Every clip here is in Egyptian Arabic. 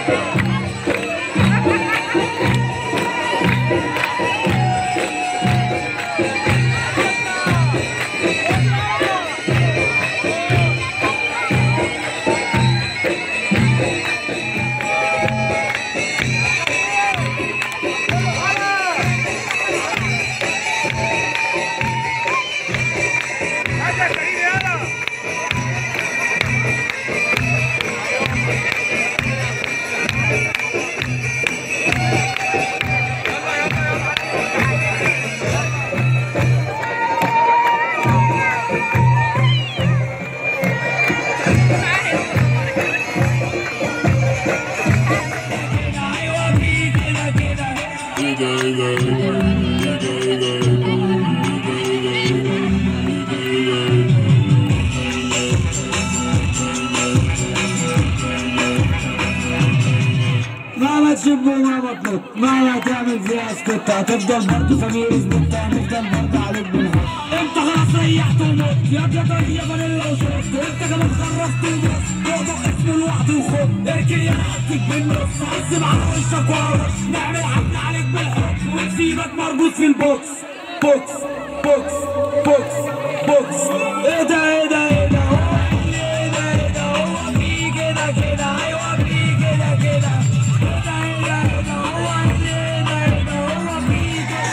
مهما تشب وما بطلت مهما تعمل فيها اسكت هتفضل برضه سمير اسمك هنفضل برضه عليك بالحب انت خلاص ريحت ومت يا ابيض يا بني القصص انت كمان خرفت النص موضوع اسمه لوحده وخد اركن يا حدك بالنص عزم على وشك وعرش نعمل عبد عليك بالحب ونسيبك مربوط في البوكس بوكس بوكس بوكس بوكس ايه ده ايه ده ايه ده هو ايه ده ايه ده هو في كده كده ايوه في كده كده ايه ده ايه ده ايه ده هو ايه ده ايه ده هو في كده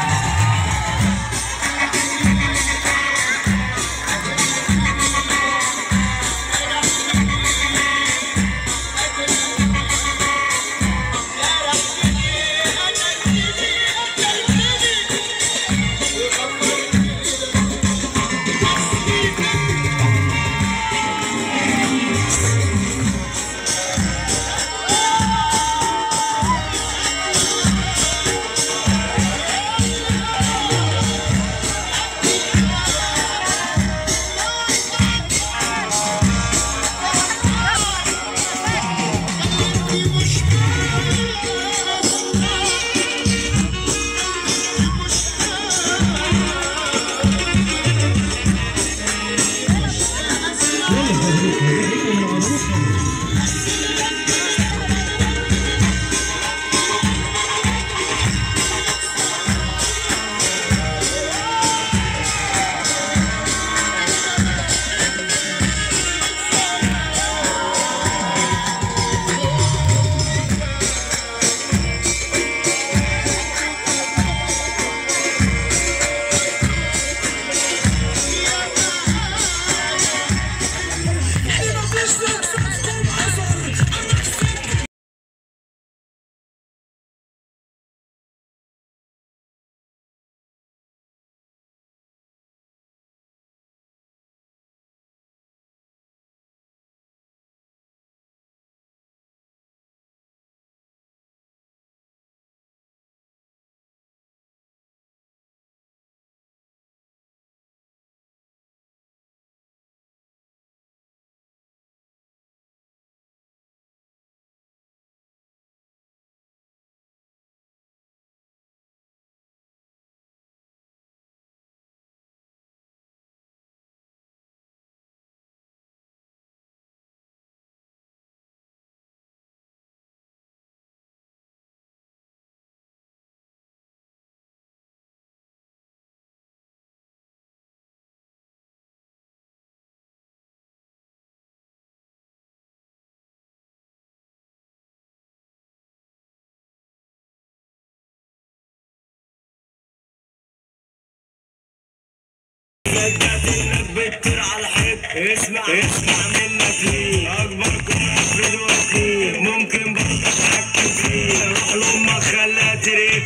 بتطير على الحيط اسمع اسمع منك ليه اكبر كوره في الوكيل ممكن برضه اتحكم فيه روح لامك خليها تريك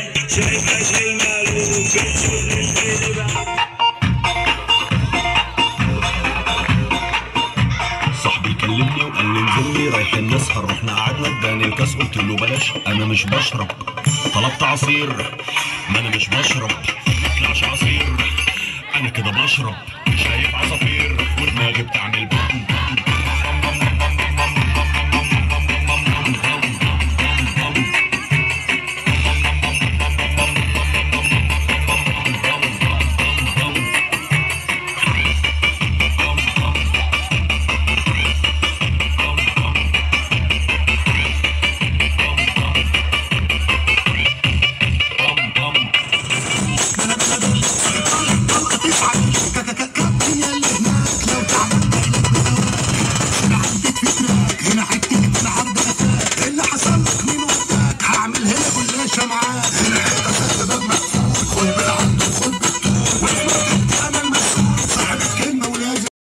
شايفه شيء مقلوب بتشوف نفسي بقى صاحبي كلمني وقال لي انزل لي رايحين نسهر رحنا قعدنا اداني الكاس قلت له بلاش انا مش بشرب طلبت عصير ما انا مش بشرب مطلعش عصير انا كده بشرب شايف عصافير ودماغي بتعمل بام بام بام